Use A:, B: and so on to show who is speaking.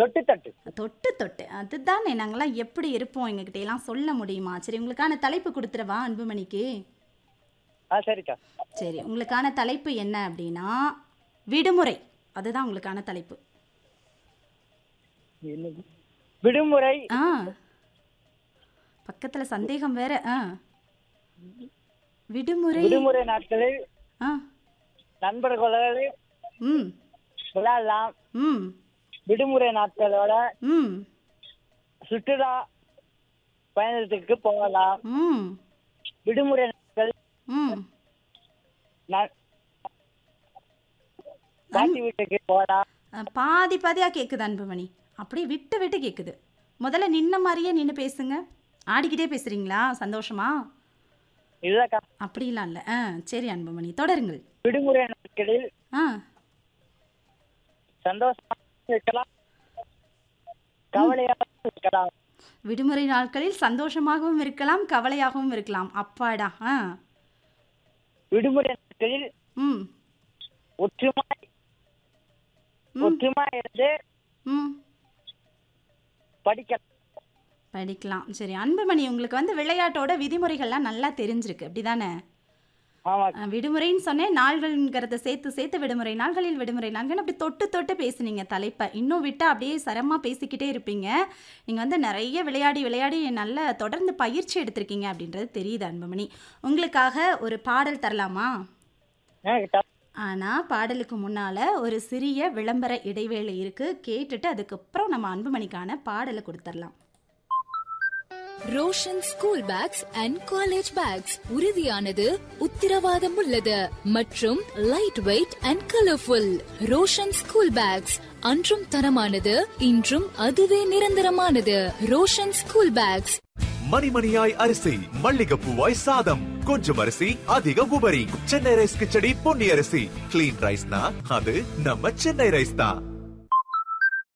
A: தொட்டு தொட்டு
B: தொட்டு தொட்டு அதுதானே நாங்களாம் எப்படி இருப்போம் எங்ககிட்ட எல்லாம் சொல்ல முடியுமா சரி உங்களுக்கான தலைப்பு கொடுத்துறவா அன்புமணிக்கு
A: ஆ சரிக்கா
B: சரி உங்களுக்கான தலைப்பு என்ன அப்படின்னா விடுமுறை அதுதான் உங்களுக்கான தலைப்பு
A: என்னது? விடுமுறை
B: ஆ பக்கத்துல சந்தேகம் வேற ஆ விடுமுறை
A: விடுமுறை நாட்களில்
B: ஆ
A: நண்பர்களோடு
B: ம்
A: விளையாடலாம்
B: ம்
A: விடுமுறை நாட்களோட
B: ம்
A: சுற்றுலா பயணத்துக்கு போகலாம்
B: ம்
A: விடுமுறை நாட்கள்
B: ம்
A: ந- பாட்டி வீட்டுக்கு போகலாம்
B: அஹ், பாதி பாதியாக கேட்குது அன்புமணி அப்படியே விட்டு விட்டு கேட்குது முதல்ல நின்ன மாதிரியே நின்று பேசுங்க ஆடிக்கிட்டே பேசுறீங்களா சந்தோஷமா
A: இல்லக்கா
B: அப்படிலாம் இல்லை ஆ சரி அன்புமணி தொடருங்கள்
A: விடுமுறை நாட்களில்
B: ஆ
A: சந்தோஷமாக இருக்கலாம் கவலையாக இருக்கலாம்
B: விடுமுறை நாட்களில் சந்தோஷமாகவும் இருக்கலாம் கவலையாகவும் இருக்கலாம் அப்பாடா ஆ
A: விடுமுறை நாட்களில்
B: ம்
A: ஒற்றுமாய் ஒற்றுமாய் இருந்து
B: ம்
A: படிக்கலாம்
B: படிக்கலாம் சரி அன்புமணி உங்களுக்கு வந்து விளையாட்டோட விதிமுறைகள்லாம் நல்லா தெரிஞ்சிருக்கு அப்படிதானே
A: ஆமா
B: அஹ், விடுமுறைன்னு சொன்னேன் நாள்கள்ங்கிறத சேர்த்து சேர்த்து விடுமுறை நாள்களில் விடுமுறை நாள்கள் அப்படி தொட்டு தொட்டு பேசுனீங்க தலைப்பை இன்னும் விட்டா அப்படியே சரமா பேசிக்கிட்டே இருப்பீங்க நீங்கள் வந்து நிறைய விளையாடி விளையாடி நல்ல தொடர்ந்து பயிற்சி எடுத்திருக்கீங்க அப்படின்றது தெரியுது அன்புமணி உங்களுக்காக ஒரு பாடல் தரலாமா
A: ஆ, த-
B: ஆனால் பாடலுக்கு முன்னால் ஒரு சிறிய விளம்பர இடைவேளை இருக்குது கேட்டுட்டு அதுக்கப்புறம் நம்ம அன்புமணிக்கான பாடலை கொடுத்துடலாம்
C: Roshan school bags and college bags உறுதியானது உத்தரவாதம் உள்ளது மற்றும் light weight and colourful Roshan school bags அன்றும் தரமானது இன்றும் அதுவே நிரந்தரமானது ரோஷன் ஸ்கூல் பேக்ஸ்
D: மணிமணியாய் அரிசி மல்லிகைப்பூவாய் சாதம் கொஞ்சம் அரிசி அதிக உபரி சென்னை ரைஸ் கிச்சடி பொன்னி அரிசி கிளீன் ரைஸ்னா அது நம்ம சென்னை ரைஸ் தான்